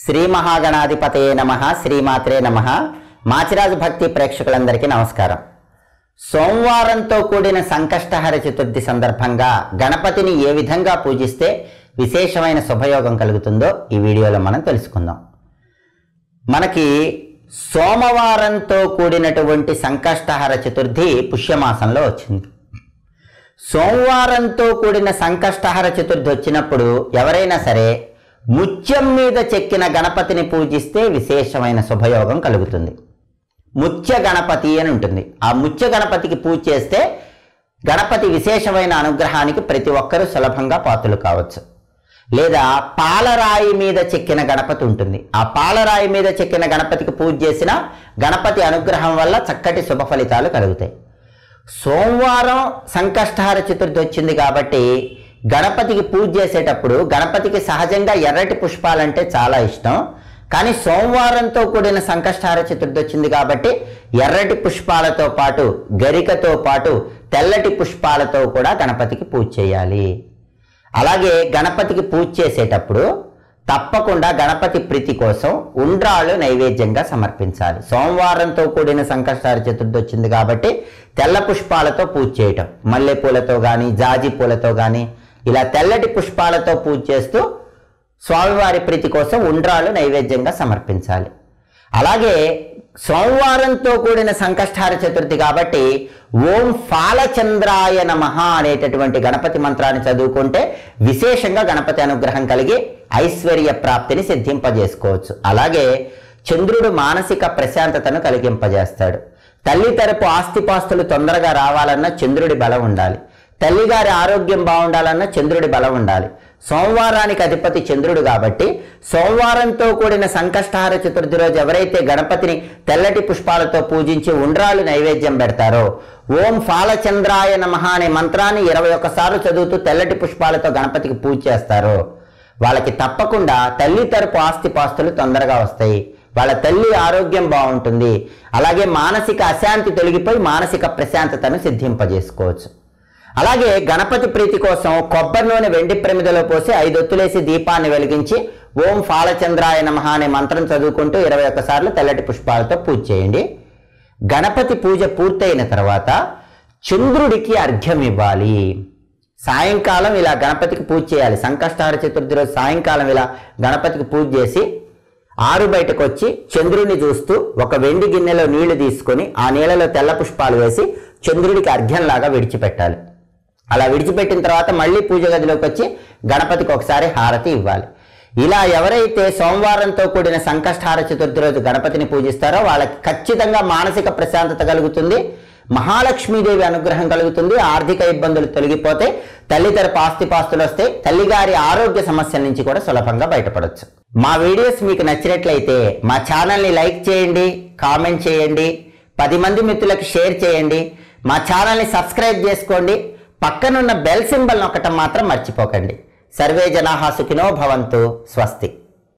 శ్రీ మహాగణాధిపతయే నమ శ్రీమాత్రే నమ మాచిరాజు భక్తి ప్రేక్షకులందరికీ నమస్కారం సోమవారంతో కూడిన సంకష్టహర చతుర్థి సందర్భంగా గణపతిని ఏ విధంగా పూజిస్తే విశేషమైన శుభయోగం కలుగుతుందో ఈ వీడియోలో మనం తెలుసుకుందాం మనకి సోమవారంతో కూడినటువంటి సంకష్టహర చతుర్థి పుష్యమాసంలో వచ్చింది సోమవారంతో కూడిన సంకష్టహర చతుర్థి వచ్చినప్పుడు ఎవరైనా సరే ముత్యం మీద చెక్కిన గణపతిని పూజిస్తే విశేషమైన శుభయోగం కలుగుతుంది ముత్య గణపతి అని ఉంటుంది ఆ ముత్య గణపతికి పూజ చేస్తే గణపతి విశేషమైన అనుగ్రహానికి ప్రతి ఒక్కరూ సులభంగా పాత్రలు కావచ్చు లేదా పాలరాయి మీద చెక్కిన గణపతి ఉంటుంది ఆ పాలరాయి మీద చెక్కిన గణపతికి పూజ చేసిన గణపతి అనుగ్రహం వల్ల చక్కటి శుభ ఫలితాలు కలుగుతాయి సోమవారం సంకష్టహార చతుర్థి వచ్చింది కాబట్టి గణపతికి పూజ చేసేటప్పుడు గణపతికి సహజంగా ఎర్రటి పుష్పాలంటే చాలా ఇష్టం కానీ సోమవారంతో కూడిన సంకష్టహార చతుర్థి వచ్చింది కాబట్టి ఎర్రటి పుష్పాలతో పాటు గరికతో పాటు తెల్లటి పుష్పాలతో కూడా గణపతికి పూజ చేయాలి అలాగే గణపతికి పూజ చేసేటప్పుడు తప్పకుండా గణపతి ప్రీతి కోసం ఉండ్రాళ్ళు నైవేద్యంగా సమర్పించాలి సోమవారంతో కూడిన సంకష్టార చతుర్థి వచ్చింది కాబట్టి తెల్ల పుష్పాలతో పూజ చేయటం మల్లెపూలతో కానీ జాజి పూలతో కానీ ఇలా తెల్లటి పుష్పాలతో పూజ చేస్తూ స్వామివారి ప్రీతి కోసం ఉండ్రాళ్ళు నైవేద్యంగా సమర్పించాలి అలాగే సోమవారంతో కూడిన సంకష్టార చతుర్థి కాబట్టి ఓం ఫాలచంద్రాయ నమః అనేటటువంటి గణపతి మంత్రాన్ని చదువుకుంటే విశేషంగా గణపతి అనుగ్రహం కలిగి ఐశ్వర్య ప్రాప్తిని సిద్ధింపజేసుకోవచ్చు అలాగే చంద్రుడు మానసిక ప్రశాంతతను కలిగింపజేస్తాడు తల్లి తరపు ఆస్తిపాస్తులు తొందరగా రావాలన్నా చంద్రుడి బలం ఉండాలి తల్లిగారి ఆరోగ్యం బాగుండాలన్నా చంద్రుడి బలం ఉండాలి సోమవారానికి అధిపతి చంద్రుడు కాబట్టి సోమవారంతో కూడిన సంకష్టహార చతుర్థి రోజు ఎవరైతే గణపతిని తెల్లటి పుష్పాలతో పూజించి ఉండ్రాలు నైవేద్యం పెడతారో ఓం ఫాలచంద్రాయ నమః అనే మంత్రాన్ని ఇరవై ఒక్కసార్లు చదువుతూ తెల్లటి పుష్పాలతో గణపతికి పూజ చేస్తారో వాళ్ళకి తప్పకుండా తల్లి తరపు ఆస్తిపాస్తులు తొందరగా వస్తాయి వాళ్ళ తల్లి ఆరోగ్యం బాగుంటుంది అలాగే మానసిక అశాంతి తొలగిపోయి మానసిక ప్రశాంతతను సిద్ధింపజేసుకోవచ్చు అలాగే గణపతి ప్రీతి కోసం కొబ్బరి నూనె వెండి ప్రమిదలో పోసి ఐదు ఒత్తులేసి దీపాన్ని వెలిగించి ఓం ఫాలచంద్రాయ నమః అనే మంత్రం చదువుకుంటూ ఇరవై ఒక్కసార్లు తెల్లటి పుష్పాలతో పూజ చేయండి గణపతి పూజ పూర్తయిన తర్వాత చంద్రుడికి అర్ఘ్యం ఇవ్వాలి సాయంకాలం ఇలా గణపతికి పూజ చేయాలి సంకష్టహార చతుర్థి రోజు సాయంకాలం ఇలా గణపతికి పూజ చేసి ఆరు బయటకు వచ్చి చంద్రుడిని చూస్తూ ఒక వెండి గిన్నెలో నీళ్లు తీసుకొని ఆ నీళ్ళలో తెల్ల పుష్పాలు వేసి చంద్రుడికి అర్ఘ్యంలాగా విడిచిపెట్టాలి అలా విడిచిపెట్టిన తర్వాత మళ్ళీ పూజ గదిలోకి వచ్చి గణపతికి ఒకసారి హారతి ఇవ్వాలి ఇలా ఎవరైతే సోమవారంతో కూడిన సంకష్టహార చతుర్థి రోజు గణపతిని పూజిస్తారో వాళ్ళకి ఖచ్చితంగా మానసిక ప్రశాంతత కలుగుతుంది మహాలక్ష్మీదేవి అనుగ్రహం కలుగుతుంది ఆర్థిక ఇబ్బందులు తొలగిపోతే తల్లి తరపు ఆస్తిపాస్తులు వస్తే తల్లిగారి ఆరోగ్య సమస్యల నుంచి కూడా సులభంగా బయటపడవచ్చు మా వీడియోస్ మీకు నచ్చినట్లయితే మా ఛానల్ని లైక్ చేయండి కామెంట్ చేయండి పది మంది మిత్రులకు షేర్ చేయండి మా ఛానల్ని సబ్స్క్రైబ్ చేసుకోండి పక్కనున్న బెల్ సింబల్ నొక్కటం మాత్రం మర్చిపోకండి సర్వే జనాహా సుఖినో భవంతు స్వస్తి